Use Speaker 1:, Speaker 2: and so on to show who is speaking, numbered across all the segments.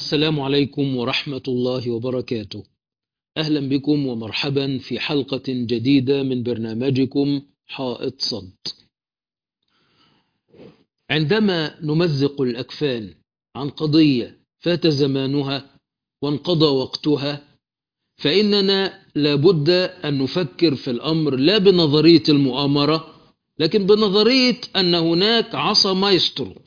Speaker 1: السلام عليكم ورحمة الله وبركاته أهلا بكم ومرحبا في حلقة جديدة من برنامجكم حائط صد عندما نمزق الأكفان عن قضية فات زمانها وانقضى وقتها فإننا لابد أن نفكر في الأمر لا بنظرية المؤامرة لكن بنظرية أن هناك عصا مايسترو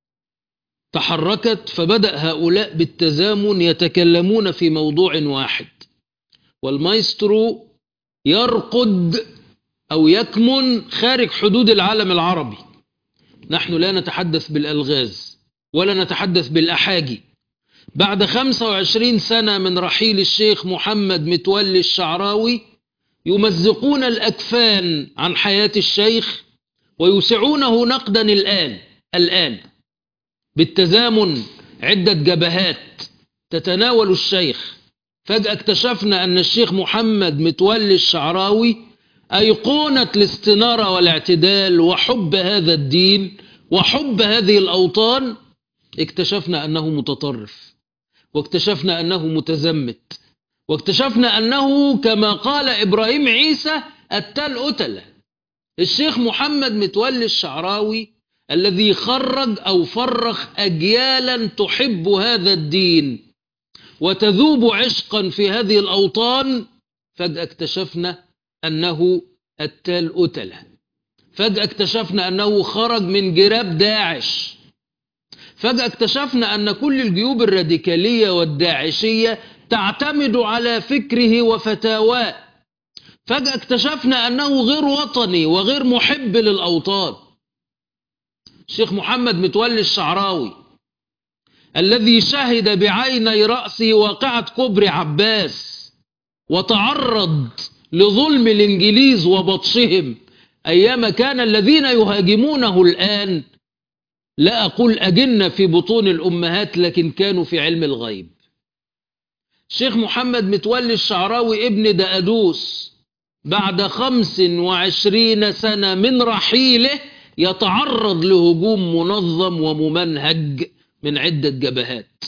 Speaker 1: تحركت فبدأ هؤلاء بالتزامن يتكلمون في موضوع واحد والمايسترو يرقد أو يكمن خارج حدود العالم العربي نحن لا نتحدث بالألغاز ولا نتحدث بالأحاجي بعد 25 سنة من رحيل الشيخ محمد متولي الشعراوي يمزقون الأكفان عن حياة الشيخ ويوسعونه نقدا الآن الآن بالتزامن عدة جبهات تتناول الشيخ فجأة اكتشفنا أن الشيخ محمد متولي الشعراوي أيقونة الاستنارة والاعتدال وحب هذا الدين وحب هذه الأوطان اكتشفنا أنه متطرف واكتشفنا أنه متزمت واكتشفنا أنه كما قال إبراهيم عيسى التل أتلة الشيخ محمد متولي الشعراوي الذي خرج أو فرخ أجيالا تحب هذا الدين وتذوب عشقا في هذه الأوطان فجأة اكتشفنا أنه التال أتلة فجأة اكتشفنا أنه خرج من جراب داعش فجأة اكتشفنا أن كل الجيوب الراديكالية والداعشية تعتمد على فكره وفتاواه فجأة اكتشفنا أنه غير وطني وغير محب للأوطان الشيخ محمد متولي الشعراوي الذي شهد بعيني رأسه واقعة كبر عباس وتعرض لظلم الإنجليز وبطشهم أيام كان الذين يهاجمونه الآن لا أقول أجن في بطون الأمهات لكن كانوا في علم الغيب الشيخ محمد متولي الشعراوي ابن دقدوس بعد خمس وعشرين سنة من رحيله يتعرض لهجوم منظم وممنهج من عدة جبهات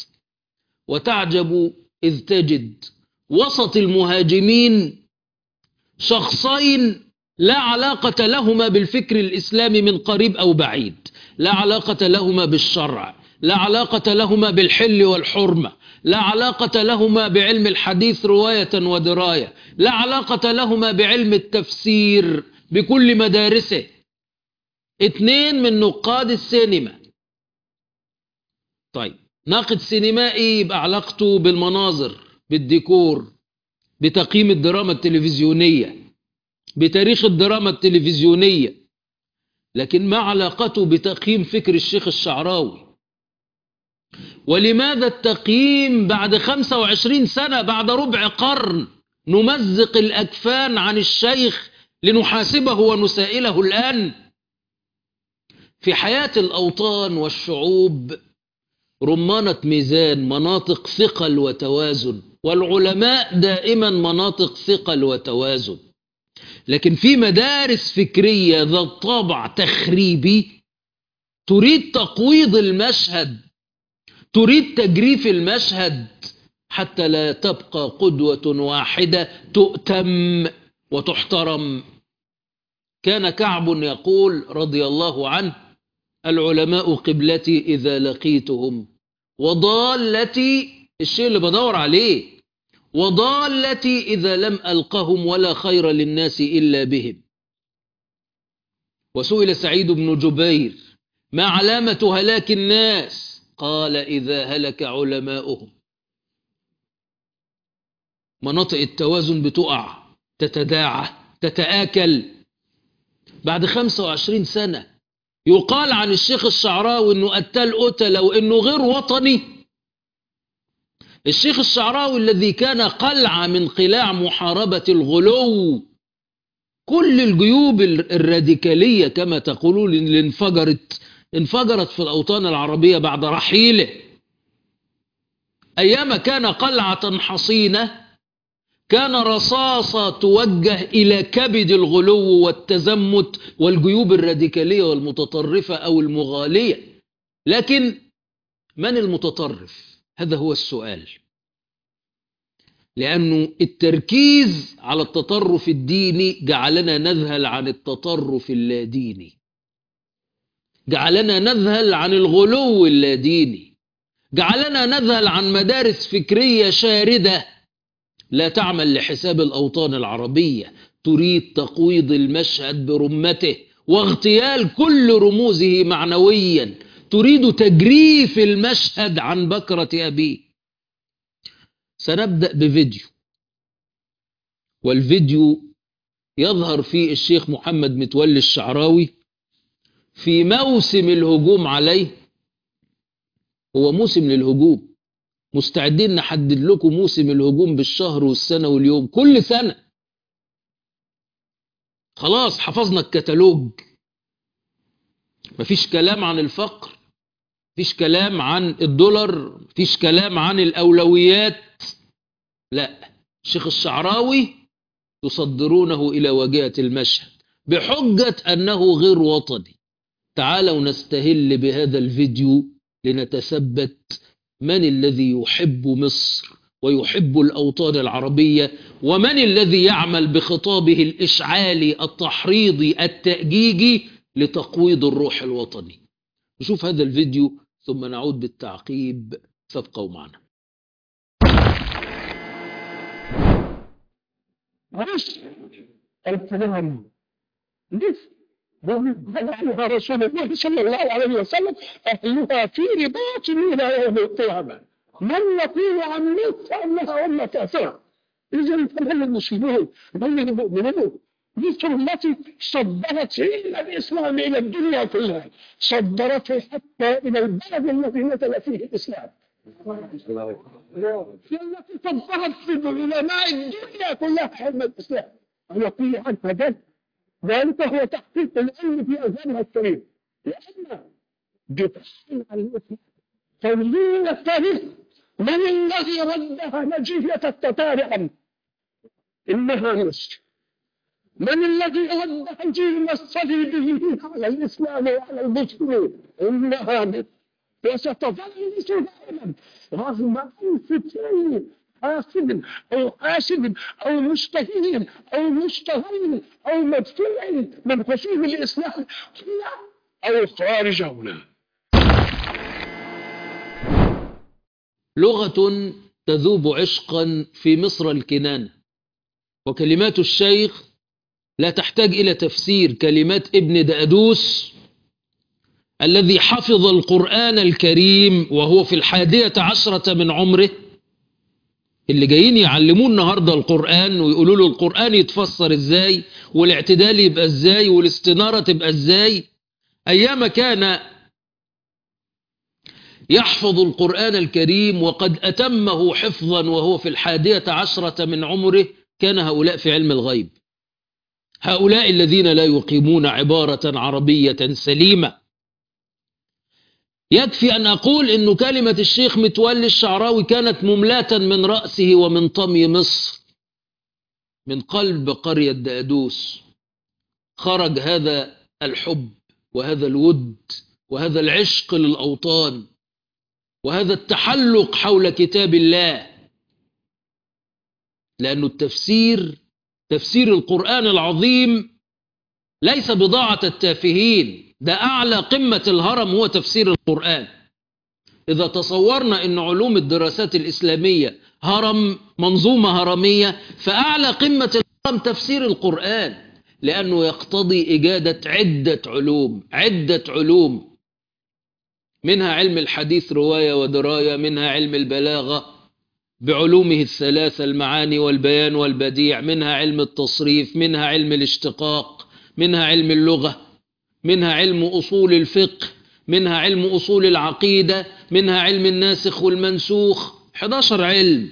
Speaker 1: وتعجب إذ تجد وسط المهاجمين شخصين لا علاقة لهما بالفكر الإسلامي من قريب أو بعيد لا علاقة لهما بالشرع لا علاقة لهما بالحل والحرمة لا علاقة لهما بعلم الحديث رواية ودراية لا علاقة لهما بعلم التفسير بكل مدارسه اتنين من نقاد السينما طيب ناقد سينمائي يبقى علاقته بالمناظر بالديكور بتقييم الدراما التلفزيونية بتاريخ الدراما التلفزيونية لكن ما علاقته بتقييم فكر الشيخ الشعراوي ولماذا التقييم بعد 25 سنة بعد ربع قرن نمزق الأكفان عن الشيخ لنحاسبه ونسائله الآن في حياة الأوطان والشعوب رمانة ميزان مناطق ثقل وتوازن والعلماء دائما مناطق ثقل وتوازن لكن في مدارس فكرية ذات طابع تخريبي تريد تقويض المشهد تريد تجريف المشهد حتى لا تبقى قدوة واحدة تؤتم وتحترم كان كعب يقول رضي الله عنه العلماء قبلتي إذا لقيتهم وضالتي الشيء اللي بدور عليه وضالتي إذا لم ألقهم ولا خير للناس إلا بهم وسئل سعيد بن جبير ما علامة هلاك الناس قال إذا هلك علماؤهم مناطق التوازن بتقع تتداعى تتآكل بعد 25 سنة يقال عن الشيخ الشعراوي انه قتال قتلة وانه غير وطني الشيخ الشعراوي الذي كان قلعة من قلاع محاربة الغلو كل الجيوب الراديكالية كما تقولون اللي انفجرت انفجرت في الأوطان العربية بعد رحيله أيام كان قلعة حصينة كان رصاصة توجه إلى كبد الغلو والتزمت والجيوب الراديكالية والمتطرفة أو المغالية لكن من المتطرف هذا هو السؤال لأنه التركيز على التطرف الديني جعلنا نذهل عن التطرف اللاديني جعلنا نذهل عن الغلو اللاديني جعلنا نذهل عن مدارس فكرية شاردة لا تعمل لحساب الأوطان العربية تريد تقويض المشهد برمته واغتيال كل رموزه معنويا تريد تجريف المشهد عن بكرة أبيه سنبدأ بفيديو والفيديو يظهر فيه الشيخ محمد متولي الشعراوي في موسم الهجوم عليه هو موسم للهجوم مستعدين نحدد لكم موسم الهجوم بالشهر والسنة واليوم كل سنة خلاص حفظنا الكتالوج مفيش كلام عن الفقر مفيش كلام عن الدولار مفيش كلام عن الأولويات لا الشيخ الشعراوي يصدرونه إلى واجهة المشهد بحجة أنه غير وطني تعالوا نستهل بهذا الفيديو لنتثبت من الذي يحب مصر ويحب الأوطان العربية ومن الذي يعمل بخطابه الإشعالي التحريضي التأجيجي لتقويض الروح الوطني نشوف هذا الفيديو ثم نعود بالتعقيب فابقوا معنا
Speaker 2: عرش الكلام ليه عليها رسول الله صلى الله عليه وسلم أهلها في رباط إلى يوم القيامة من يقول عن مصر أنها أمة كافرة إذا فمن المسلمون من المؤمنون مصر التي صدرت علم الإسلام إلى الدنيا كلها صدرته حتى إلى البلد الذي نزل فيه الإسلام التي صدرت في علماء الدنيا كلها علم الإسلام ونقول عنها ذلك ذلك هو تحقيق العلم في أذهانها السليم لأن بتحصيل المسلم تنزيل التاريخ من الذي ردها نجية التتار عنه إنها مصر من الذي رد جيل الصليبيين على الإسلام وعلى المسلمين إنها مصر وستظل مصر دائما رغم أنف حاسد أو حاسد أو مستهين أو مستغل أو مدفوع من فسيح الإسلام أو خارج هنا
Speaker 1: لغة تذوب عشقا في مصر الكنانة وكلمات الشيخ لا تحتاج إلى تفسير كلمات ابن دأدوس الذي حفظ القرآن الكريم وهو في الحادية عشرة من عمره اللي جايين يعلموه النهاردة القرآن ويقولوا له القرآن يتفسر ازاي والاعتدال يبقى ازاي والاستنارة تبقى ازاي أيام كان يحفظ القرآن الكريم وقد أتمه حفظا وهو في الحادية عشرة من عمره كان هؤلاء في علم الغيب هؤلاء الذين لا يقيمون عبارة عربية سليمة يكفي أن أقول أن كلمة الشيخ متولي الشعراوي كانت مملاة من رأسه ومن طمي مصر من قلب قرية دادوس خرج هذا الحب وهذا الود وهذا العشق للأوطان وهذا التحلق حول كتاب الله لأن التفسير تفسير القرآن العظيم ليس بضاعة التافهين ده أعلى قمة الهرم هو تفسير القرآن إذا تصورنا أن علوم الدراسات الإسلامية هرم منظومة هرمية فأعلى قمة الهرم تفسير القرآن لأنه يقتضي إجادة عدة علوم عدة علوم منها علم الحديث رواية ودراية منها علم البلاغة بعلومه الثلاثة المعاني والبيان والبديع منها علم التصريف منها علم الاشتقاق منها علم اللغة منها علم أصول الفقه منها علم أصول العقيدة منها علم الناسخ والمنسوخ 11 علم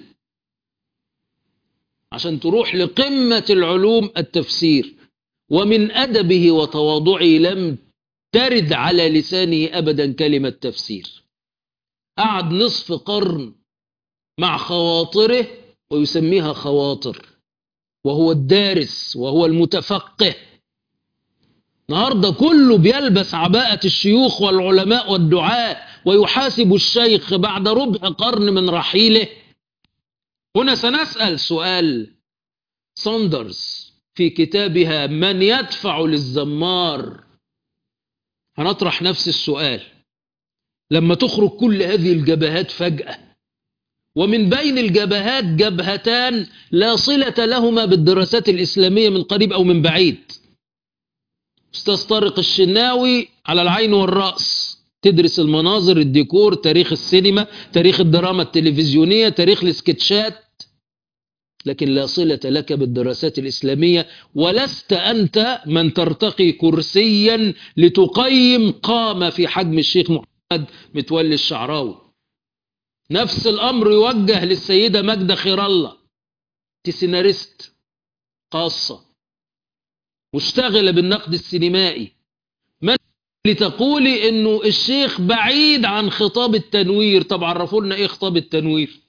Speaker 1: عشان تروح لقمة العلوم التفسير ومن أدبه وتواضعه لم ترد على لسانه أبدا كلمة تفسير قعد نصف قرن مع خواطره ويسميها خواطر وهو الدارس وهو المتفقه النهاردة كله بيلبس عباءة الشيوخ والعلماء والدعاء ويحاسب الشيخ بعد ربع قرن من رحيله هنا سنسأل سؤال ساندرز في كتابها من يدفع للزمار هنطرح نفس السؤال لما تخرج كل هذه الجبهات فجأة ومن بين الجبهات جبهتان لا صلة لهما بالدراسات الإسلامية من قريب أو من بعيد أستاذ طارق الشناوي على العين والرأس تدرس المناظر الديكور تاريخ السينما تاريخ الدراما التلفزيونية تاريخ السكتشات لكن لا صلة لك بالدراسات الإسلامية ولست أنت من ترتقي كرسيا لتقيم قامة في حجم الشيخ محمد متولي الشعراوي نفس الأمر يوجه للسيدة ماجدة خير الله سيناريست خاصة مشتغلة بالنقد السينمائي من لتقولي انه الشيخ بعيد عن خطاب التنوير طب عرفوا لنا ايه خطاب التنوير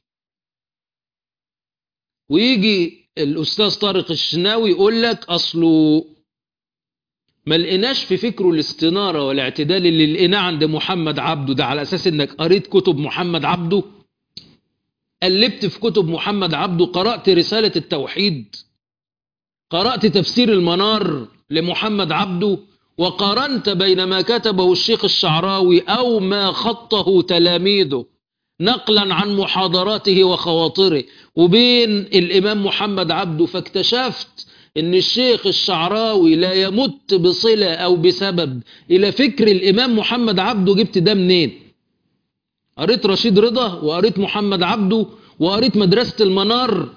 Speaker 1: ويجي الاستاذ طارق الشناوي يقول لك اصله ما لقيناش في فكره الاستنارة والاعتدال اللي لقيناه عند محمد عبده ده على اساس انك قريت كتب محمد عبده قلبت في كتب محمد عبده قرأت رسالة التوحيد قرأت تفسير المنار لمحمد عبده وقارنت بين ما كتبه الشيخ الشعراوي أو ما خطه تلاميذه نقلا عن محاضراته وخواطره وبين الإمام محمد عبده فاكتشفت ان الشيخ الشعراوي لا يمت بصلة او بسبب الى فكر الامام محمد عبده جبت ده منين قريت رشيد رضا وقريت محمد عبده وقريت مدرسة المنار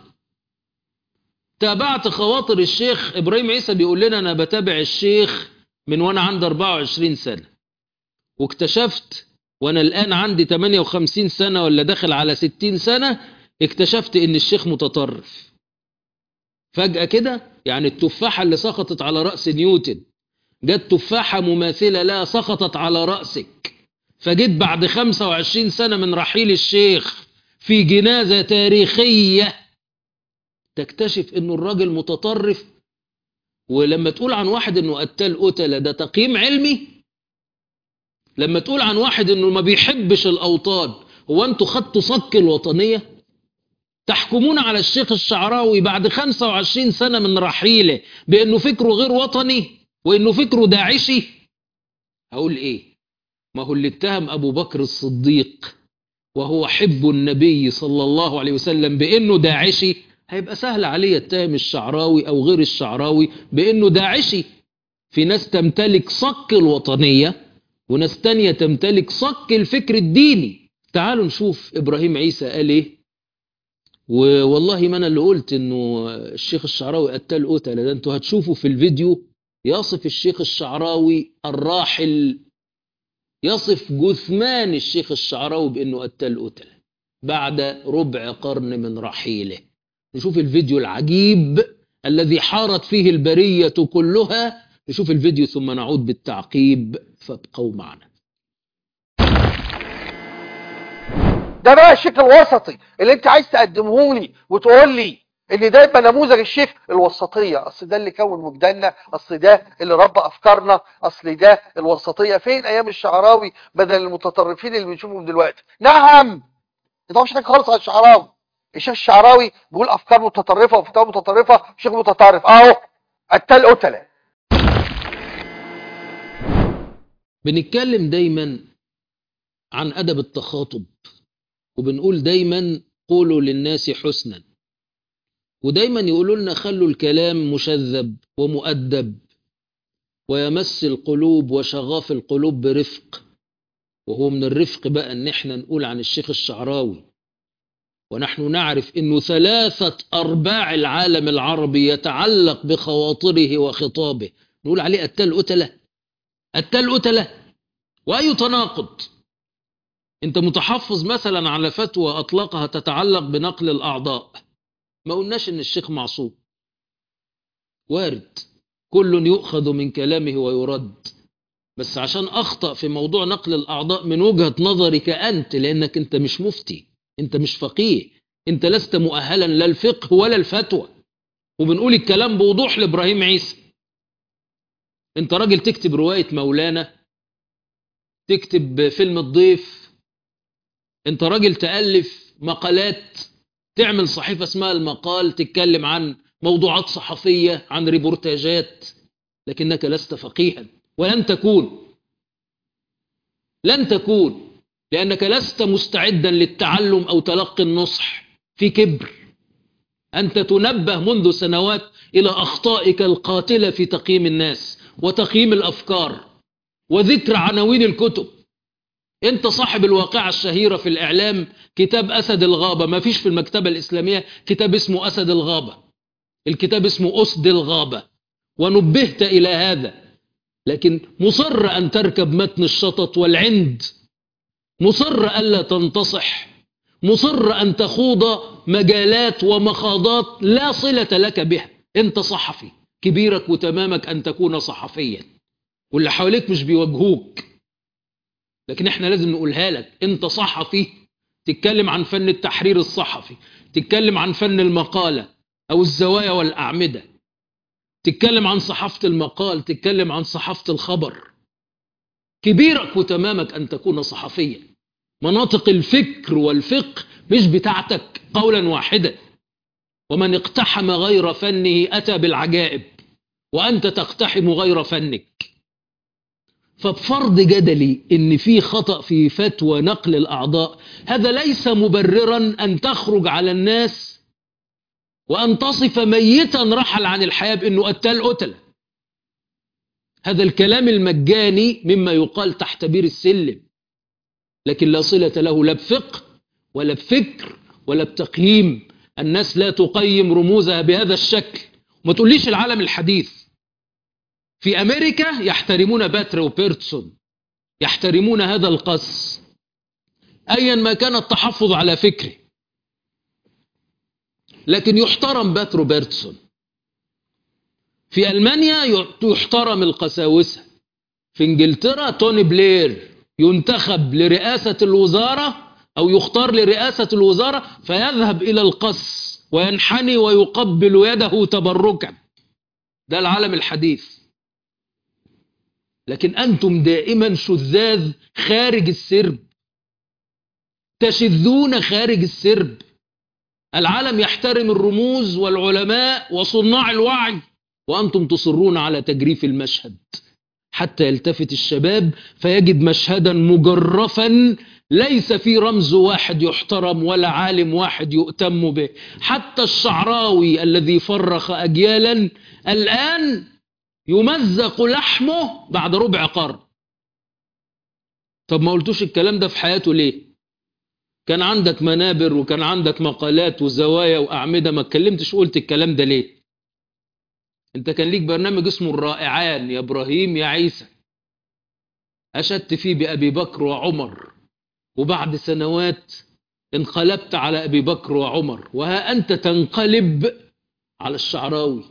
Speaker 1: تابعت خواطر الشيخ ابراهيم عيسى بيقول لنا انا بتابع الشيخ من وانا عندي 24 سنة واكتشفت وانا الان عندي 58 سنة ولا داخل على 60 سنة اكتشفت ان الشيخ متطرف فجأة كده يعني التفاحة اللي سقطت على رأس نيوتن جت تفاحة مماثلة لها سقطت على رأسك فجيت بعد 25 سنة من رحيل الشيخ في جنازة تاريخية تكتشف انه الراجل متطرف ولما تقول عن واحد انه قتال قتلة ده تقييم علمي لما تقول عن واحد انه ما بيحبش الاوطان هو انتوا خدتوا صك الوطنيه تحكمون على الشيخ الشعراوي بعد 25 سنة من رحيله بأنه فكره غير وطني وأنه فكره داعشي أقول إيه ما هو اللي اتهم أبو بكر الصديق وهو حب النبي صلى الله عليه وسلم بأنه داعشي هيبقى سهل عليه يتهم الشعراوي أو غير الشعراوي بأنه داعشي في ناس تمتلك صك الوطنية وناس تانية تمتلك صك الفكر الديني تعالوا نشوف إبراهيم عيسى قال إيه والله ما انا اللي قلت انه الشيخ الشعراوي قتال قتله ده انتوا هتشوفوا في الفيديو يصف الشيخ الشعراوي الراحل يصف جثمان الشيخ الشعراوي بانه قتال قتله بعد ربع قرن من رحيله نشوف الفيديو العجيب الذي حارت فيه البرية كلها نشوف الفيديو ثم نعود بالتعقيب فابقوا معنا
Speaker 3: ده بقى الشيخ الوسطي اللي انت عايز تقدمه لي وتقول لي ان ده يبقى نموذج الشيخ الوسطيه اصل ده اللي كون وجداننا اصل ده اللي ربى افكارنا اصل ده الوسطيه فين ايام الشعراوي بدل المتطرفين اللي بنشوفهم دلوقتي نعم ده مش حاجه خالص على الشعراوي الشيخ الشعراوي بيقول افكار متطرفه وفتاوى متطرفه شيخ متطرف اهو قتال قتله
Speaker 1: بنتكلم دايما عن ادب التخاطب وبنقول دايما قولوا للناس حسنا ودايما يقولوا لنا خلوا الكلام مشذب ومؤدب ويمس القلوب وشغاف القلوب برفق وهو من الرفق بقى ان احنا نقول عن الشيخ الشعراوي ونحن نعرف انه ثلاثة ارباع العالم العربي يتعلق بخواطره وخطابه نقول عليه قتال قتلة قتال قتلة واي تناقض انت متحفظ مثلا على فتوى اطلقها تتعلق بنقل الاعضاء ما قلناش ان الشيخ معصوم وارد كل يؤخذ من كلامه ويرد بس عشان اخطا في موضوع نقل الاعضاء من وجهه نظرك انت لانك انت مش مفتي انت مش فقيه انت لست مؤهلا لا الفقه ولا الفتوى وبنقول الكلام بوضوح لابراهيم عيسى انت راجل تكتب روايه مولانا تكتب فيلم الضيف انت راجل تألف مقالات تعمل صحيفة اسمها المقال تتكلم عن موضوعات صحفية عن ريبورتاجات لكنك لست فقيها ولن تكون لن تكون لأنك لست مستعدا للتعلم أو تلقي النصح في كبر أنت تنبه منذ سنوات إلى أخطائك القاتلة في تقييم الناس وتقييم الأفكار وذكر عناوين الكتب أنت صاحب الواقعة الشهيرة في الإعلام كتاب أسد الغابة ما فيش في المكتبة الإسلامية كتاب اسمه أسد الغابة الكتاب اسمه أسد الغابة ونبهت إلى هذا لكن مصر أن تركب متن الشطط والعند مصر ألا تنتصح مصر أن تخوض مجالات ومخاضات لا صلة لك بها أنت صحفي كبيرك وتمامك أن تكون صحفيا واللي حواليك مش بيواجهوك لكن احنا لازم نقولها لك انت صحفي تتكلم عن فن التحرير الصحفي تتكلم عن فن المقالة او الزوايا والأعمدة تتكلم عن صحافة المقال تتكلم عن صحافة الخبر كبيرك وتمامك أن تكون صحفيا مناطق الفكر والفقه مش بتاعتك قولا واحدا ومن اقتحم غير فنه أتى بالعجائب وأنت تقتحم غير فنك فبفرض جدلي ان في خطأ في فتوى نقل الأعضاء هذا ليس مبررا أن تخرج على الناس وأن تصف ميتا رحل عن الحياة بأنه قتال قتل هذا الكلام المجاني مما يقال تحت بير السلم لكن لا صلة له لا بفقه ولا بفكر ولا بتقييم الناس لا تقيم رموزها بهذا الشكل وما تقوليش العالم الحديث في أمريكا يحترمون باتر وبيرتسون يحترمون هذا القص أيا ما كان التحفظ على فكره لكن يحترم باترو بيرتسون في ألمانيا يحترم القساوسة في انجلترا توني بلير ينتخب لرئاسة الوزارة أو يختار لرئاسة الوزارة فيذهب إلى القص وينحني ويقبل يده تبركا ده العالم الحديث لكن أنتم دائما شذاذ خارج السرب تشذون خارج السرب العالم يحترم الرموز والعلماء وصناع الوعي وأنتم تصرون على تجريف المشهد حتى يلتفت الشباب فيجد مشهدا مجرفا ليس في رمز واحد يحترم ولا عالم واحد يؤتم به حتى الشعراوي الذي فرخ أجيالا الآن يمزق لحمه بعد ربع قرن طب ما قلتوش الكلام ده في حياته ليه كان عندك منابر وكان عندك مقالات وزوايا وأعمدة ما اتكلمتش قلت الكلام ده ليه انت كان ليك برنامج اسمه الرائعان يا ابراهيم يا عيسى أشدت فيه بأبي بكر وعمر وبعد سنوات انقلبت على أبي بكر وعمر وها أنت تنقلب على الشعراوي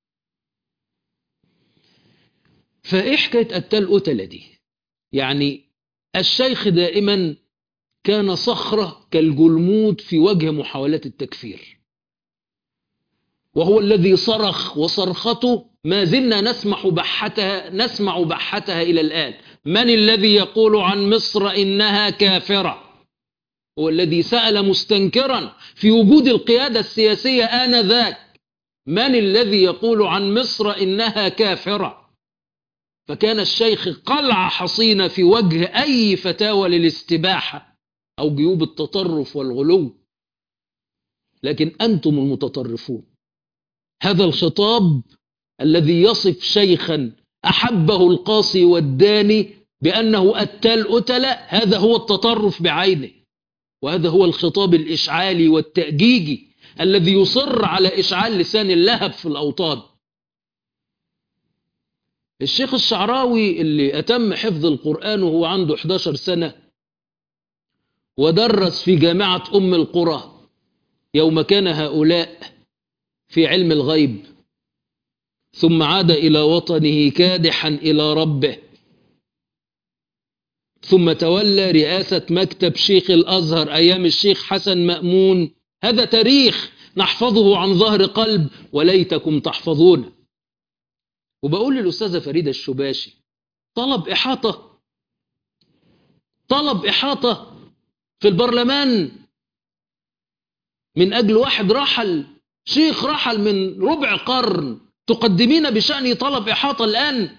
Speaker 1: فإيه حكاية قتال قتلة دي يعني الشيخ دائما كان صخرة كالجلمود في وجه محاولات التكفير وهو الذي صرخ وصرخته ما زلنا نسمع بحتها نسمع بحتها إلى الآن من الذي يقول عن مصر إنها كافرة هو الذي سأل مستنكرا في وجود القيادة السياسية آنذاك من الذي يقول عن مصر إنها كافرة فكان الشيخ قلعة حصينة في وجه أي فتاوى للاستباحة أو جيوب التطرف والغلو لكن أنتم المتطرفون هذا الخطاب الذي يصف شيخا أحبه القاصي والداني بأنه قتال قتلة هذا هو التطرف بعينه وهذا هو الخطاب الإشعالي والتأجيجي الذي يصر على إشعال لسان اللهب في الأوطان الشيخ الشعراوي اللي أتم حفظ القرآن وهو عنده 11 سنة ودرس في جامعة أم القرى يوم كان هؤلاء في علم الغيب ثم عاد إلى وطنه كادحا إلى ربه ثم تولى رئاسة مكتب شيخ الأزهر أيام الشيخ حسن مأمون هذا تاريخ نحفظه عن ظهر قلب وليتكم تحفظونه وبقول للأستاذة فريدة الشباشي طلب إحاطة طلب إحاطة في البرلمان من أجل واحد رحل شيخ رحل من ربع قرن تقدمين بشأنه طلب إحاطة الآن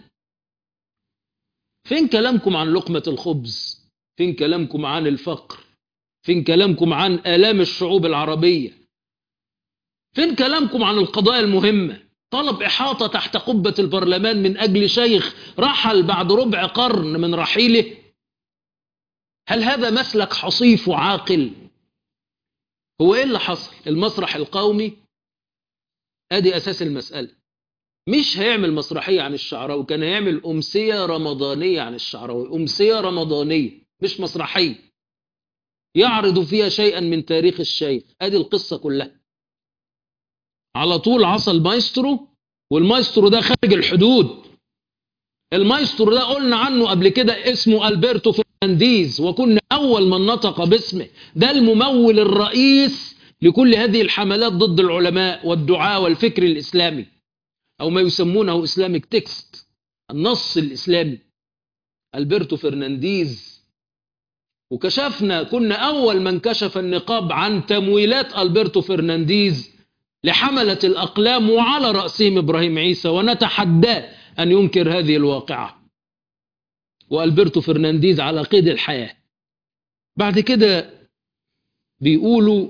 Speaker 1: فين كلامكم عن لقمة الخبز فين كلامكم عن الفقر فين كلامكم عن آلام الشعوب العربية فين كلامكم عن القضايا المهمة طلب إحاطة تحت قبة البرلمان من أجل شيخ رحل بعد ربع قرن من رحيله هل هذا مسلك حصيف وعاقل هو إيه اللي حصل المسرح القومي أدي أساس المسألة مش هيعمل مسرحية عن الشعراوي كان هيعمل أمسية رمضانية عن الشعراوي أمسية رمضانية مش مسرحية يعرض فيها شيئا من تاريخ الشيخ أدي القصة كلها على طول عصى المايسترو والمايسترو ده خارج الحدود المايسترو ده قلنا عنه قبل كده اسمه ألبرتو فرنانديز وكنا أول من نطق باسمه ده الممول الرئيس لكل هذه الحملات ضد العلماء والدعاء والفكر الإسلامي أو ما يسمونه إسلامك تكست النص الإسلامي ألبرتو فرنانديز وكشفنا كنا أول من كشف النقاب عن تمويلات ألبرتو فرنانديز لحملة الأقلام وعلى رأسهم إبراهيم عيسى ونتحداه أن ينكر هذه الواقعة وألبرتو فرنانديز على قيد الحياة بعد كده بيقولوا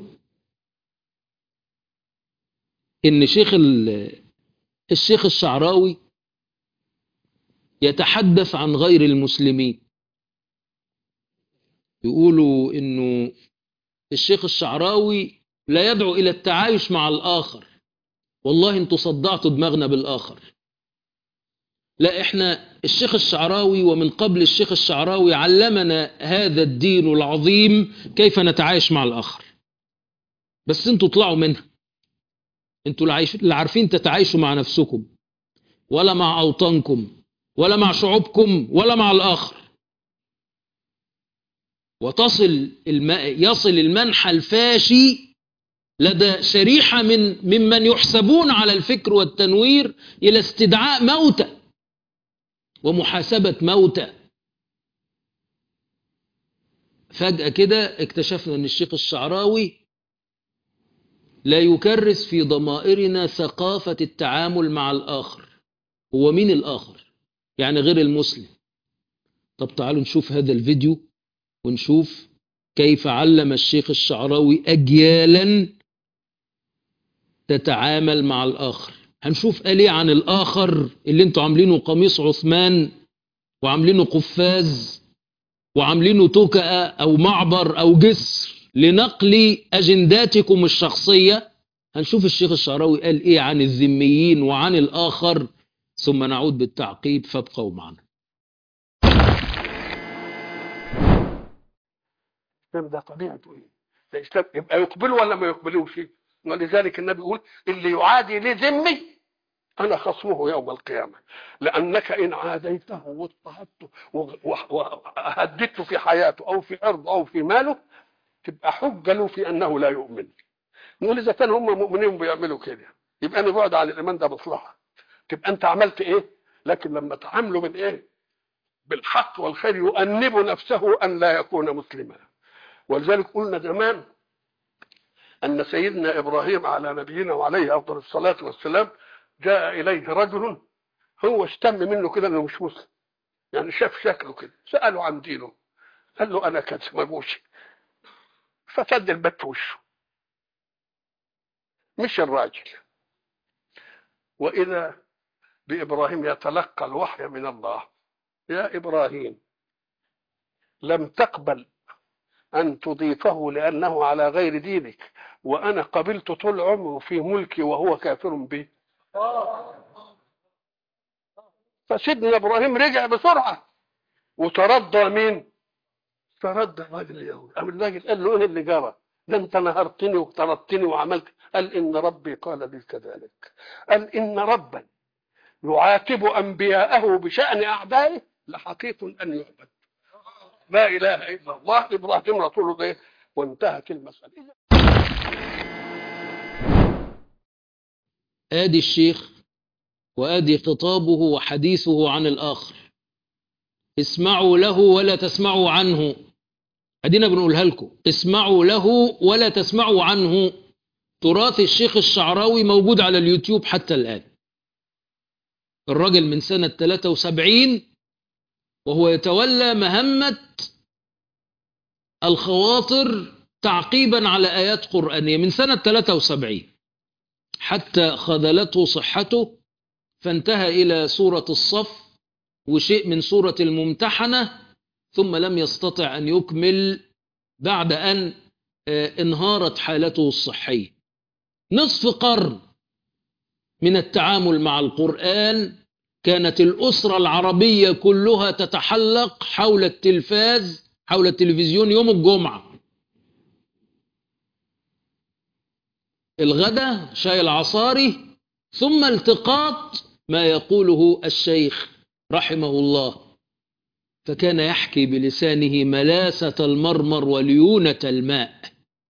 Speaker 1: إن شيخ الشيخ الشعراوي يتحدث عن غير المسلمين يقولوا إنه الشيخ الشعراوي لا يدعو إلى التعايش مع الآخر والله انتوا صدعتوا دماغنا بالآخر لا احنا الشيخ الشعراوي ومن قبل الشيخ الشعراوي علمنا هذا الدين العظيم كيف نتعايش مع الآخر بس انتوا طلعوا منها انتوا اللي عارفين تتعايشوا مع نفسكم ولا مع أوطانكم ولا مع شعوبكم ولا مع الآخر وتصل الم... يصل المنحى الفاشي لدى شريحة من ممن يحسبون على الفكر والتنوير إلى استدعاء موتى ومحاسبة موتى فجأة كده اكتشفنا أن الشيخ الشعراوي لا يكرس في ضمائرنا ثقافة التعامل مع الآخر هو مين الآخر؟ يعني غير المسلم طب تعالوا نشوف هذا الفيديو ونشوف كيف علم الشيخ الشعراوي أجيالا تتعامل مع الآخر هنشوف قال ايه عن الآخر اللي انتوا عاملينه قميص عثمان وعاملينه قفاز وعاملينه توكأة أو معبر أو جسر لنقل أجنداتكم الشخصية هنشوف الشيخ الشعراوي قال ايه عن الذميين وعن الآخر ثم نعود بالتعقيب فابقوا معنا
Speaker 2: الاسلام ده طبيعته ايه؟ ده اسلام يبقى يقبله ولا ما يقبلوش؟ ولذلك النبي يقول اللي يعادي لي ذمي انا خصمه يوم القيامه لانك ان عاديته واضطهدته وهددته في حياته او في ارضه او في ماله تبقى حجه له في انه لا يؤمن نقول اذا كانوا هم مؤمنين بيعملوا كده يبقى انا بعد عن الايمان ده مصلحه تبقى انت عملت ايه لكن لما تعاملوا بالايه بالحق والخير يؤنب نفسه ان لا يكون مسلما ولذلك قلنا زمان أن سيدنا إبراهيم على نبينا وعليه أفضل الصلاة والسلام جاء إليه رجل هو اشتم منه كده أنه مش مسلم يعني شاف شكله كده سأله عن دينه قال له أنا كذا ما بوش فسد الباب في وشه مش الراجل وإذا بإبراهيم يتلقى الوحي من الله يا إبراهيم لم تقبل أن تضيفه لأنه على غير دينك وأنا قبلت طول عمره في ملكي وهو كافر به فسيدنا إبراهيم رجع بسرعة وترضى مين؟ ترضى الراجل اليهودي قام الراجل قال له ايه اللي جرى؟ ده انت نهرتني وطردتني وعملت قال ان ربي قال لي كذلك قال ان ربا يعاتب انبياءه بشان اعدائه لحقيق ان يعبد لا اله الا الله ابراهيم رسول ده وانتهت المساله
Speaker 1: آدي الشيخ وآدي خطابه وحديثه عن الآخر اسمعوا له ولا تسمعوا عنه ادينا بنقولها لكم اسمعوا له ولا تسمعوا عنه تراث الشيخ الشعراوي موجود على اليوتيوب حتى الآن الراجل من سنة 73 وهو يتولى مهمة الخواطر تعقيبا على آيات قرآنية من سنة 73 حتى خذلته صحته فانتهى إلى سورة الصف وشيء من سورة الممتحنة ثم لم يستطع أن يكمل بعد أن انهارت حالته الصحية نصف قرن من التعامل مع القرآن كانت الأسرة العربية كلها تتحلق حول التلفاز حول التلفزيون يوم الجمعة الغدا شاي العصاري ثم التقاط ما يقوله الشيخ رحمه الله فكان يحكي بلسانه ملاسة المرمر وليونة الماء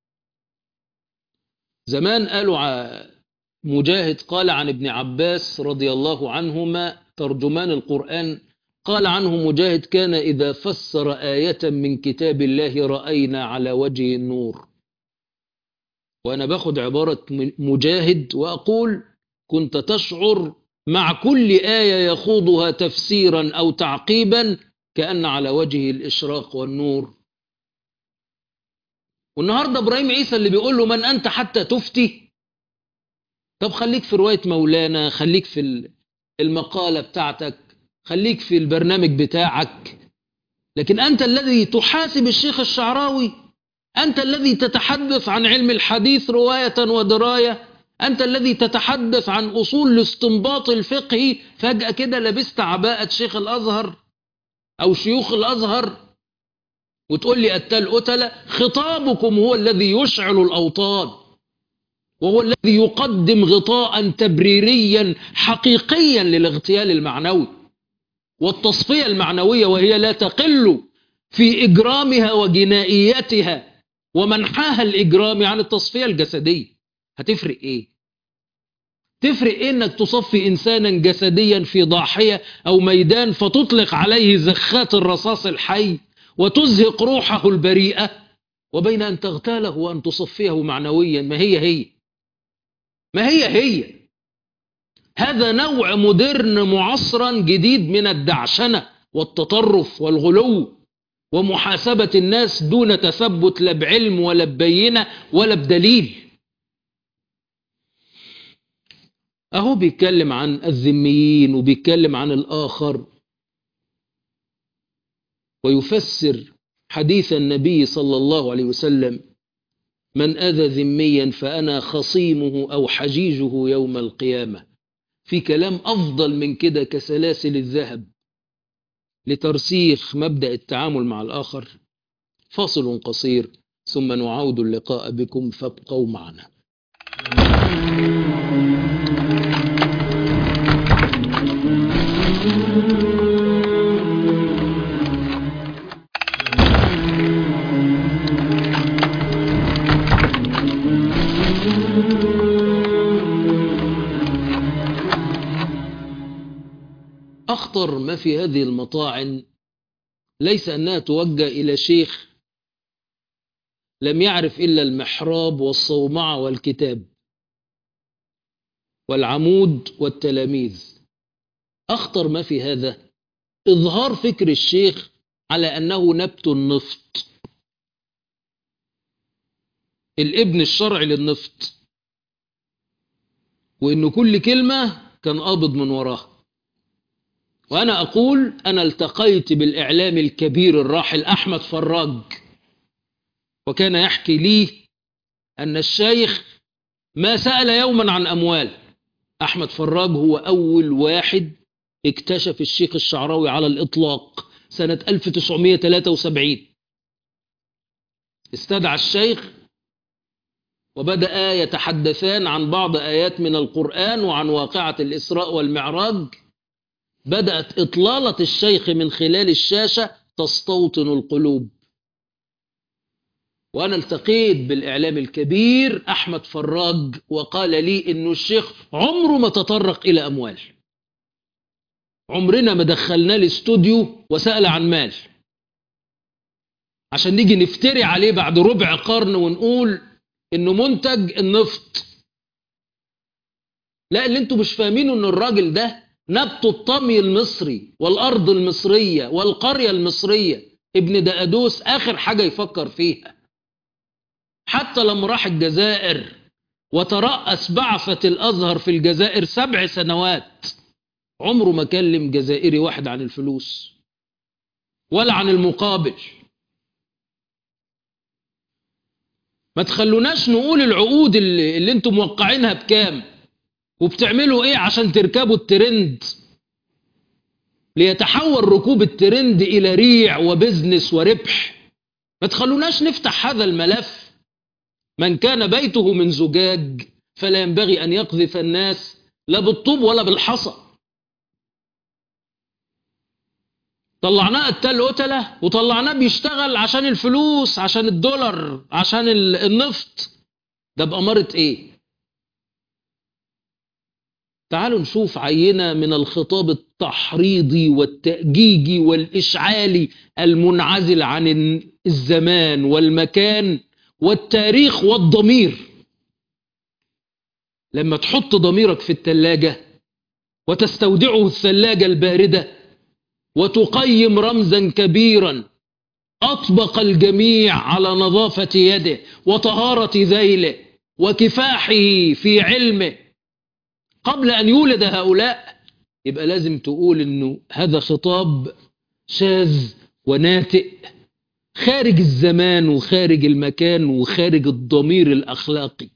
Speaker 1: زمان قالوا مجاهد قال عن ابن عباس رضي الله عنهما ترجمان القرآن قال عنه مجاهد كان إذا فسر آية من كتاب الله رأينا على وجه النور وأنا باخد عبارة مجاهد وأقول كنت تشعر مع كل آية يخوضها تفسيرا أو تعقيبا كأن على وجهه الإشراق والنور والنهاردة إبراهيم عيسى اللي بيقول له من أنت حتى تفتي طب خليك في رواية مولانا خليك في المقالة بتاعتك خليك في البرنامج بتاعك لكن أنت الذي تحاسب الشيخ الشعراوي أنت الذي تتحدث عن علم الحديث رواية ودراية أنت الذي تتحدث عن أصول الاستنباط الفقهي فجأة كده لبست عباءة شيخ الأزهر أو شيوخ الأزهر وتقول لي أتال أتلة خطابكم هو الذي يشعل الأوطان وهو الذي يقدم غطاء تبريريا حقيقيا للاغتيال المعنوي والتصفية المعنوية وهي لا تقل في إجرامها وجنائيتها ومنحاها الإجرام عن التصفية الجسدية هتفرق إيه؟ تفرق إيه إنك تصفي إنسانا جسديا في ضاحية أو ميدان فتطلق عليه زخات الرصاص الحي وتزهق روحه البريئة وبين أن تغتاله وأن تصفيه معنويا ما هي هي ما هي هي هذا نوع مودرن معصرا جديد من الدعشنة والتطرف والغلو ومحاسبة الناس دون تثبت لا بعلم ولا ببينة ولا بدليل أهو بيتكلم عن الذميين وبيتكلم عن الآخر ويفسر حديث النبي صلى الله عليه وسلم من أذى ذميا فأنا خصيمه أو حجيجه يوم القيامة في كلام أفضل من كده كسلاسل الذهب لترسيخ مبدأ التعامل مع الآخر فاصل قصير ثم نعود اللقاء بكم فابقوا معنا أخطر ما في هذه المطاعن ليس أنها توجه إلى شيخ لم يعرف إلا المحراب والصومعة والكتاب والعمود والتلاميذ أخطر ما في هذا إظهار فكر الشيخ على أنه نبت النفط الابن الشرعي للنفط وإن كل كلمة كان قابض من وراها وأنا أقول أنا التقيت بالإعلام الكبير الراحل أحمد فراج وكان يحكي لي أن الشيخ ما سأل يوما عن أموال أحمد فراج هو أول واحد اكتشف الشيخ الشعراوي على الإطلاق سنة 1973 استدعى الشيخ وبدأ يتحدثان عن بعض آيات من القرآن وعن واقعة الإسراء والمعراج بدأت إطلالة الشيخ من خلال الشاشة تستوطن القلوب وأنا التقيت بالإعلام الكبير أحمد فراج وقال لي إنه الشيخ عمره ما تطرق إلى أموال عمرنا ما دخلناه الاستوديو وسأل عن مال عشان نيجي نفتري عليه بعد ربع قرن ونقول انه منتج النفط لا اللي انتوا مش فاهمينه ان الراجل ده نبت الطمي المصري والارض المصريه والقريه المصريه ابن دقدوس اخر حاجه يفكر فيها حتى لما راح الجزائر وترأس بعثة الأزهر في الجزائر سبع سنوات عمره ما كلم جزائري واحد عن الفلوس ولا عن المقابل ما تخلوناش نقول العقود اللي, اللي انتم موقعينها بكام وبتعملوا ايه عشان تركبوا الترند ليتحول ركوب الترند الى ريع وبزنس وربح ما تخلوناش نفتح هذا الملف من كان بيته من زجاج فلا ينبغي ان يقذف الناس لا بالطوب ولا بالحصى طلعناه قتال قتله وطلعناه بيشتغل عشان الفلوس عشان الدولار عشان النفط ده بأمارة ايه تعالوا نشوف عينة من الخطاب التحريضي والتأجيجي والإشعالي المنعزل عن الزمان والمكان والتاريخ والضمير لما تحط ضميرك في التلاجة وتستودعه الثلاجة الباردة وتقيم رمزا كبيرا أطبق الجميع على نظافة يده وطهارة ذيله وكفاحه في علمه قبل أن يولد هؤلاء يبقى لازم تقول أنه هذا خطاب شاذ وناتئ خارج الزمان وخارج المكان وخارج الضمير الأخلاقي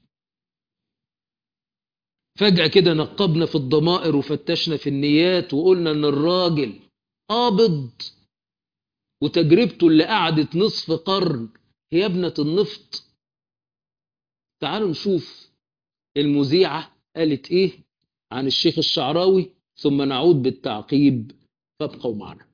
Speaker 1: فجأة كده نقبنا في الضمائر وفتشنا في النيات وقلنا أن الراجل قابض وتجربته اللي قعدت نصف قرن هي ابنة النفط تعالوا نشوف المذيعة قالت ايه عن الشيخ الشعراوي ثم نعود بالتعقيب فابقوا معنا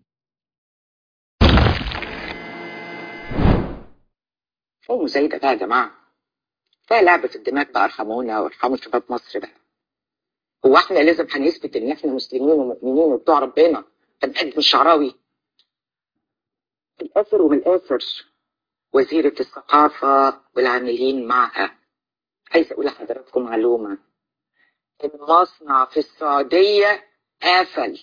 Speaker 4: قوموا زي ده بقى يا جماعة كفاية لعبة الدماغ بقى ارحمونا وارحموا شباب مصر بقى هو احنا لازم هنثبت ان احنا مسلمين ومؤمنين وبتوع ربنا هنقدم الشعراوي في الآخر ومن الآخر وزيرة الثقافة والعاملين معها عايز أقول لحضراتكم معلومة المصنع في السعودية قفل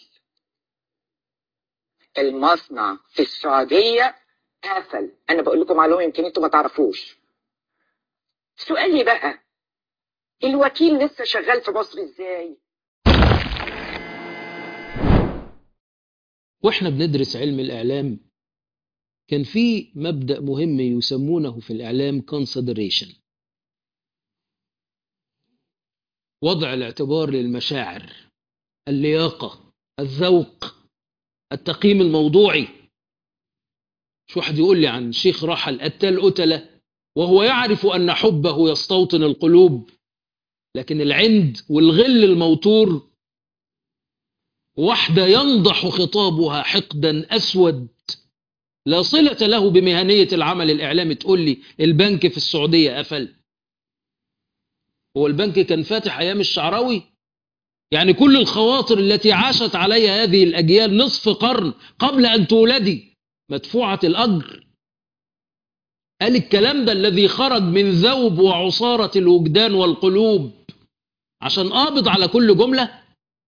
Speaker 4: المصنع في السعودية قفل أنا بقول لكم معلومة يمكن أنتوا ما تعرفوش سؤالي بقى الوكيل لسه شغال في مصر إزاي؟
Speaker 1: واحنا بندرس علم الإعلام كان في مبدأ مهم يسمونه في الإعلام consideration وضع الاعتبار للمشاعر اللياقة الذوق التقييم الموضوعي شو واحد يقول لي عن شيخ رحل قتال قتلة وهو يعرف أن حبه يستوطن القلوب لكن العند والغل الموتور واحدة ينضح خطابها حقدا أسود لا صلة له بمهنية العمل الإعلامي تقول لي البنك في السعودية قفل هو البنك كان فاتح أيام الشعراوي يعني كل الخواطر التي عاشت عليها هذه الأجيال نصف قرن قبل أن تولدي مدفوعة الأجر قال الكلام ده الذي خرج من ذوب وعصارة الوجدان والقلوب عشان قابض على كل جملة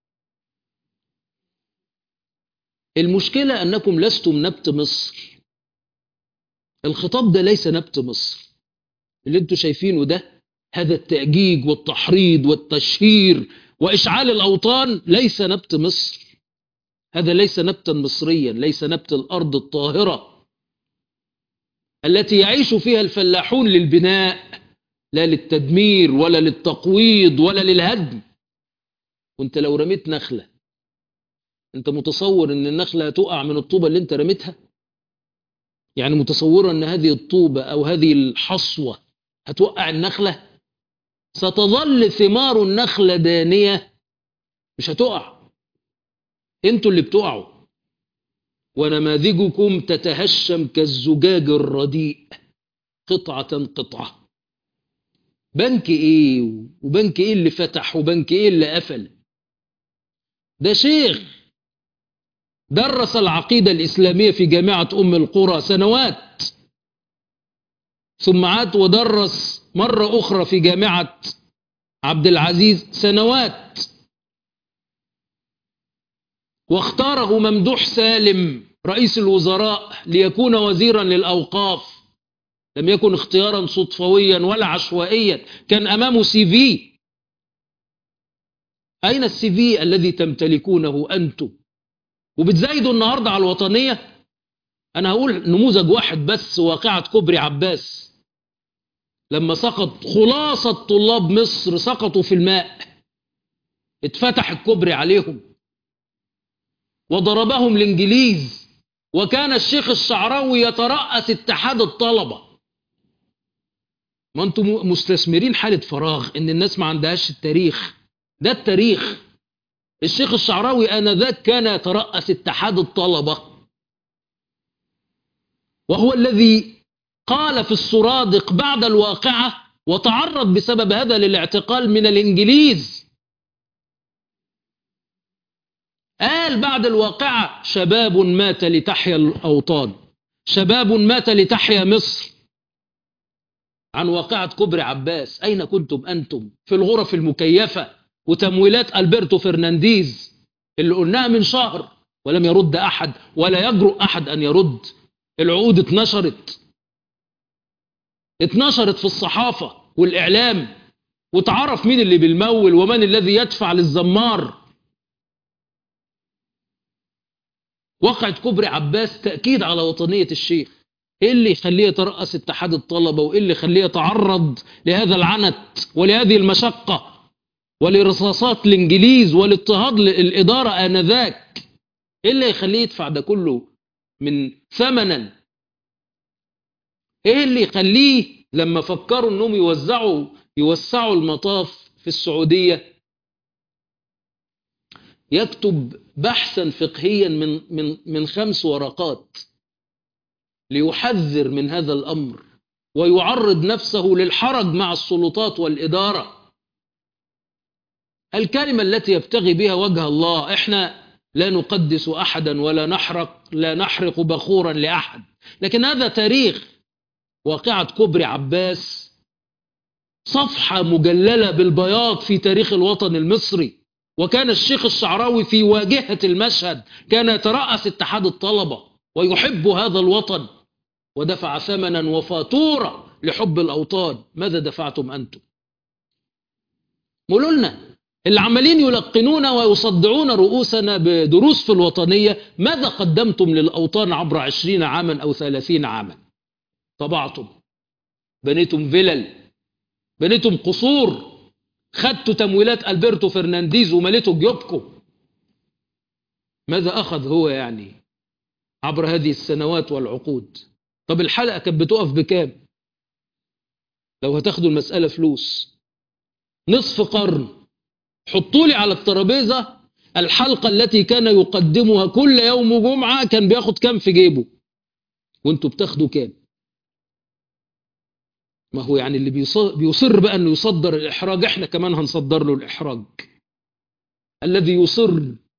Speaker 1: المشكلة أنكم لستم نبت مصر الخطاب ده ليس نبت مصر اللي انتوا شايفينه ده هذا التأجيج والتحريض والتشهير وإشعال الأوطان ليس نبت مصر هذا ليس نبتا مصريا ليس نبت الأرض الطاهرة التي يعيش فيها الفلاحون للبناء لا للتدمير ولا للتقويض ولا للهدم وانت لو رميت نخلة انت متصور ان النخلة هتقع من الطوبة اللي انت رميتها يعني متصورة ان هذه الطوبة او هذه الحصوة هتوقع النخلة ستظل ثمار النخلة دانية مش هتقع انتوا اللي بتقعوا ونماذجكم تتهشم كالزجاج الرديء قطعة قطعة بنك ايه وبنك ايه اللي فتح وبنك ايه اللي قفل ده شيخ درس العقيدة الإسلامية في جامعة أم القرى سنوات ثم عاد ودرس مرة أخرى في جامعة عبد العزيز سنوات واختاره ممدوح سالم رئيس الوزراء ليكون وزيرا للأوقاف لم يكن اختيارا صدفويا ولا عشوائيا كان أمامه سي في أين السي في الذي تمتلكونه أنتم وبتزايدوا النهاردة على الوطنية أنا هقول نموذج واحد بس واقعة كوبري عباس لما سقط خلاصة طلاب مصر سقطوا في الماء اتفتح الكوبري عليهم وضربهم الإنجليز وكان الشيخ الشعراوي يترأس اتحاد الطلبة ما انتم مستثمرين حالة فراغ ان الناس ما عندهاش التاريخ ده التاريخ الشيخ الشعراوي آنذاك كان يترأس اتحاد الطلبة وهو الذي قال في السرادق بعد الواقعة وتعرض بسبب هذا للاعتقال من الإنجليز قال بعد الواقعة شباب مات لتحيا الأوطان شباب مات لتحيا مصر عن واقعة كوبري عباس أين كنتم أنتم في الغرف المكيفة وتمويلات ألبرتو فرنانديز اللي قلناها من شهر ولم يرد أحد ولا يجرؤ أحد أن يرد العقود اتنشرت اتنشرت في الصحافة والإعلام وتعرف مين اللي بالمول ومن الذي يدفع للزمار وقعت كوبري عباس تأكيد على وطنية الشيخ ايه اللي يخليه يترأس اتحاد الطلبة وايه اللي يخليه يتعرض لهذا العنت ولهذه المشقة ولرصاصات الانجليز والاضطهاد الإدارة آنذاك ايه اللي يخليه يدفع ده كله من ثمنا ايه اللي يخليه لما فكروا انهم يوزعوا يوسعوا المطاف في السعودية يكتب بحثا فقهيا من من من خمس ورقات ليحذر من هذا الامر ويعرض نفسه للحرج مع السلطات والاداره الكلمه التي يبتغي بها وجه الله احنا لا نقدس احدا ولا نحرق لا نحرق بخورا لاحد لكن هذا تاريخ واقعه كوبري عباس صفحه مجلله بالبياض في تاريخ الوطن المصري وكان الشيخ الشعراوي في واجهه المشهد كان يتراس اتحاد الطلبه ويحب هذا الوطن ودفع ثمنا وفاتوره لحب الاوطان ماذا دفعتم انتم قولوا لنا اللي عمالين يلقنونا ويصدعون رؤوسنا بدروس في الوطنية ماذا قدمتم للأوطان عبر عشرين عاما أو ثلاثين عاما طبعتم بنيتم فلل بنيتم قصور خدتوا تمويلات ألبرتو فرنانديز ومليتوا جيوبكم ماذا أخذ هو يعني عبر هذه السنوات والعقود طب الحلقة كانت بتقف بكام لو هتاخدوا المسألة فلوس نصف قرن حطوا لي على الترابيزة الحلقة التي كان يقدمها كل يوم جمعة كان بياخد كام في جيبه وانتوا بتاخدوا كام ما هو يعني اللي بيصر بقى انه يصدر الاحراج احنا كمان هنصدر له الاحراج الذي يصر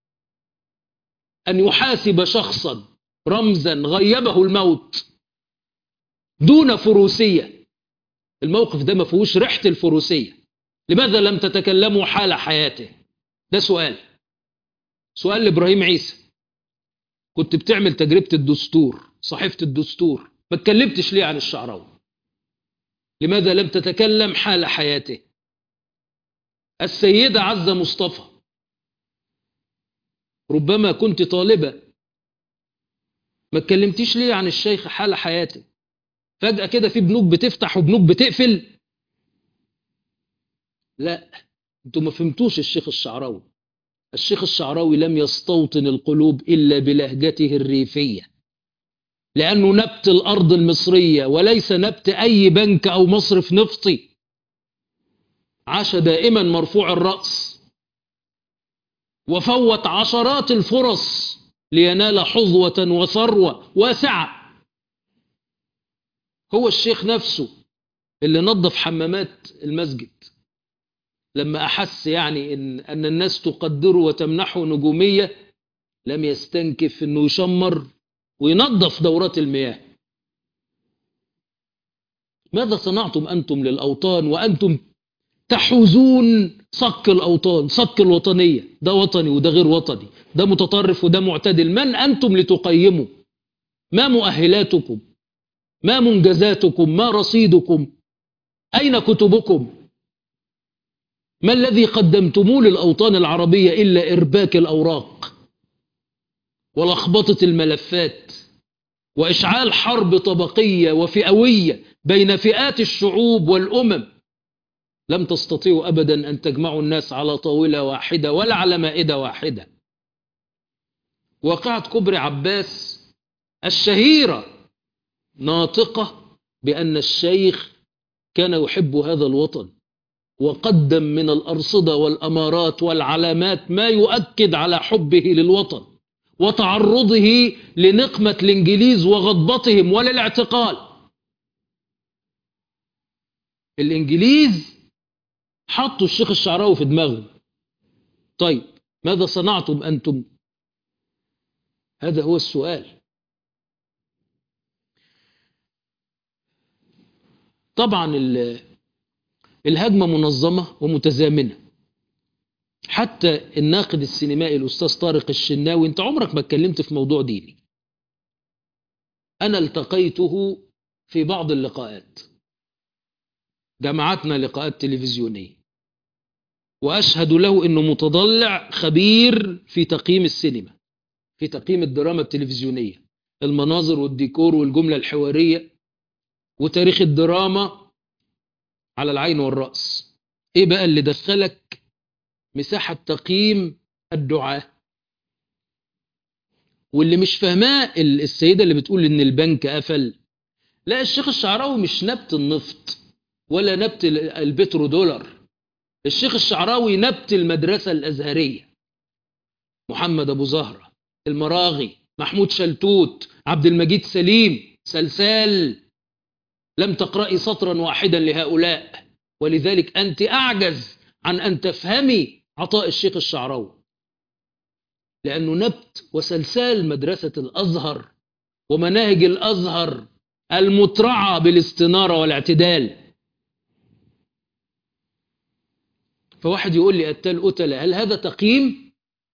Speaker 1: ان يحاسب شخصا رمزا غيبه الموت دون فروسيه الموقف ده ما فيهوش ريحه الفروسيه لماذا لم تتكلموا حال حياته ده سؤال سؤال لابراهيم عيسى كنت بتعمل تجربه الدستور صحيفه الدستور ما اتكلمتش ليه عن الشعراوي لماذا لم تتكلم حال حياته السيدة عزة مصطفى ربما كنت طالبة ما اتكلمتيش ليه عن الشيخ حال حياته فجأة كده في بنوك بتفتح وبنوك بتقفل لا انتوا ما فهمتوش الشيخ الشعراوي الشيخ الشعراوي لم يستوطن القلوب إلا بلهجته الريفية لأنه نبت الأرض المصرية وليس نبت أي بنك أو مصرف نفطي عاش دائما مرفوع الرأس وفوت عشرات الفرص لينال حظوة وثروة واسعة هو الشيخ نفسه اللي نظف حمامات المسجد لما أحس يعني إن, أن الناس تقدره وتمنحه نجومية لم يستنكف أنه يشمر وينظف دورات المياه ماذا صنعتم أنتم للأوطان وأنتم تحوزون صك الأوطان صك الوطنية ده وطني وده غير وطني ده متطرف وده معتدل من أنتم لتقيموا ما مؤهلاتكم ما منجزاتكم ما رصيدكم أين كتبكم ما الذي قدمتموه للأوطان العربية إلا إرباك الأوراق ولخبطة الملفات وإشعال حرب طبقية وفئوية بين فئات الشعوب والأمم لم تستطيعوا أبدا أن تجمعوا الناس على طاولة واحدة ولا على مائدة واحدة واقعة كبر عباس الشهيرة ناطقة بأن الشيخ كان يحب هذا الوطن وقدم من الأرصدة والأمارات والعلامات ما يؤكد على حبه للوطن وتعرضه لنقمة الإنجليز وغضبتهم وللاعتقال الإنجليز حطوا الشيخ الشعراوي في دماغهم طيب ماذا صنعتم أنتم هذا هو السؤال طبعا الهجمة منظمة ومتزامنة حتى الناقد السينمائي الأستاذ طارق الشناوي أنت عمرك ما اتكلمت في موضوع ديني أنا التقيته في بعض اللقاءات جمعتنا لقاءات تلفزيونية وأشهد له أنه متضلع خبير في تقييم السينما في تقييم الدراما التلفزيونية المناظر والديكور والجملة الحوارية وتاريخ الدراما على العين والرأس ايه بقى اللي دخلك مساحة تقييم الدعاة واللي مش فاهماه السيدة اللي بتقول ان البنك قفل لا الشيخ الشعراوي مش نبت النفط ولا نبت البترو دولار الشيخ الشعراوي نبت المدرسة الأزهرية محمد أبو زهرة المراغي محمود شلتوت عبد المجيد سليم سلسال لم تقرأي سطرا واحدا لهؤلاء ولذلك أنت أعجز عن أن تفهمي عطاء الشيخ الشعراوي لأنه نبت وسلسال مدرسة الأزهر ومناهج الأزهر المترعة بالاستنارة والاعتدال فواحد يقول لي أتال قتلة هل هذا تقييم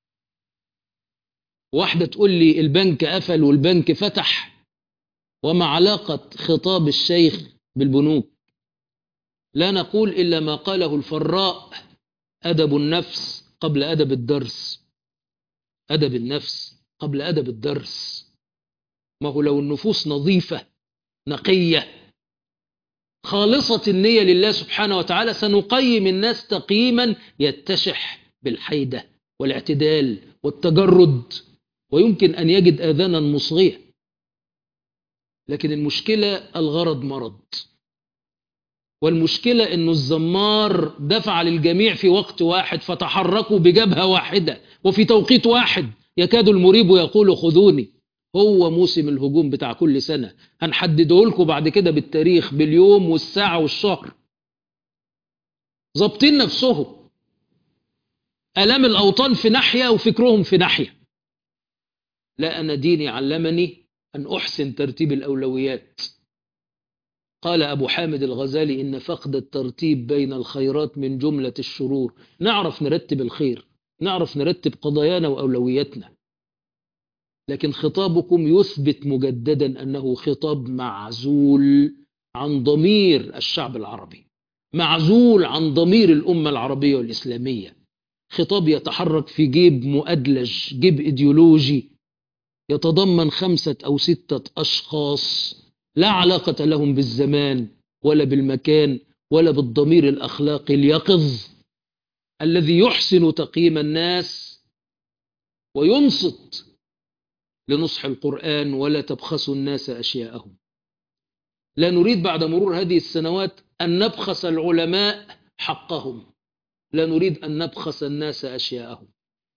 Speaker 1: واحدة تقول لي البنك قفل والبنك فتح وما علاقة خطاب الشيخ بالبنوك لا نقول إلا ما قاله الفراء أدب النفس قبل أدب الدرس أدب النفس قبل أدب الدرس ما هو لو النفوس نظيفة نقية خالصة النية لله سبحانه وتعالى سنقيم الناس تقييما يتشح بالحيدة والاعتدال والتجرد ويمكن أن يجد آذانا مصغية لكن المشكلة الغرض مرض والمشكلة أنه الزمار دفع للجميع في وقت واحد فتحركوا بجبهة واحدة وفي توقيت واحد يكاد المريب يقول خذوني هو موسم الهجوم بتاع كل سنة هنحدده لكم بعد كده بالتاريخ باليوم والساعة والشهر ظابطين نفسهم ألام الأوطان في ناحية وفكرهم في ناحية لا أنا ديني علمني أن أحسن ترتيب الأولويات قال أبو حامد الغزالي إن فقد الترتيب بين الخيرات من جملة الشرور نعرف نرتب الخير نعرف نرتب قضايانا وأولوياتنا لكن خطابكم يثبت مجددا أنه خطاب معزول عن ضمير الشعب العربي معزول عن ضمير الأمة العربية والإسلامية خطاب يتحرك في جيب مؤدلج جيب إيديولوجي يتضمن خمسة أو ستة أشخاص لا علاقة لهم بالزمان ولا بالمكان ولا بالضمير الأخلاقي اليقظ الذي يحسن تقييم الناس وينصت لنصح القرآن ولا تبخسوا الناس أشياءهم لا نريد بعد مرور هذه السنوات أن نبخس العلماء حقهم لا نريد أن نبخس الناس أشياءهم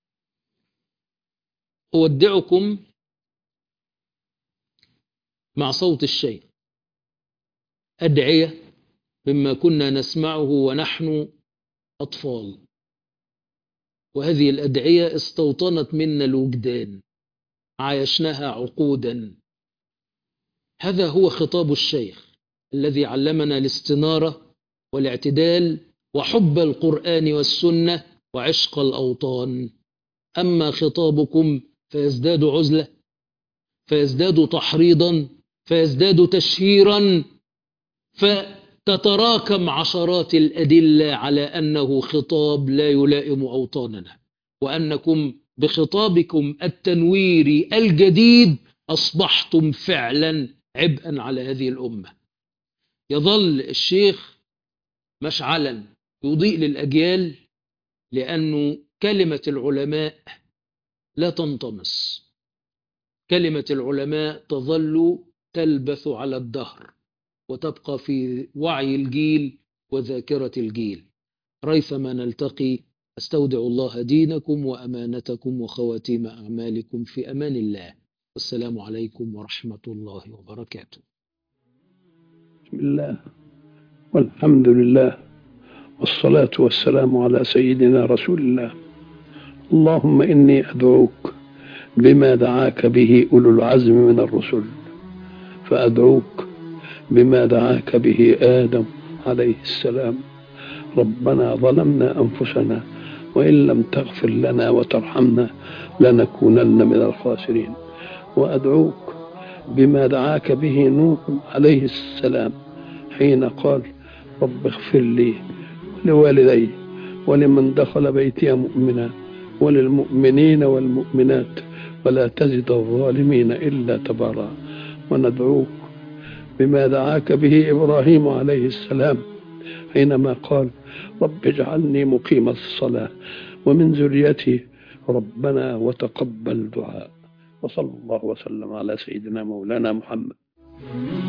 Speaker 1: أودعكم مع صوت الشيء أدعية مما كنا نسمعه ونحن أطفال وهذه الأدعية استوطنت منا الوجدان عايشناها عقودا هذا هو خطاب الشيخ الذي علمنا الاستنارة والاعتدال وحب القرآن والسنة وعشق الأوطان أما خطابكم فيزداد عزلة فيزداد تحريضا فيزداد تشهيرا فتتراكم عشرات الأدلة على أنه خطاب لا يلائم أوطاننا وأنكم بخطابكم التنويري الجديد أصبحتم فعلا عبئا على هذه الأمة يظل الشيخ مشعلا يضيء للأجيال لأنه كلمة العلماء لا تنطمس كلمة العلماء تظل تلبث على الدهر وتبقى في وعي الجيل وذاكرة الجيل ريثما نلتقي استودع الله دينكم وامانتكم وخواتيم اعمالكم في امان الله والسلام عليكم ورحمه الله وبركاته
Speaker 2: بسم الله والحمد لله والصلاة والسلام على سيدنا رسول الله اللهم إني أدعوك بما دعاك به أولو العزم من الرسل فأدعوك بما دعاك به آدم عليه السلام ربنا ظلمنا أنفسنا وإن لم تغفر لنا وترحمنا لنكونن من الخاسرين وأدعوك بما دعاك به نوح عليه السلام حين قال رب اغفر لي ولوالدي ولمن دخل بيتي مؤمنا وللمؤمنين والمؤمنات ولا تزد الظالمين إلا تبارا وندعوك بما دعاك به إبراهيم عليه السلام حينما قال رب اجعلني مقيم الصلاة ومن ذريتي ربنا وتقبل دعاء وصلى الله وسلم على سيدنا مولانا محمد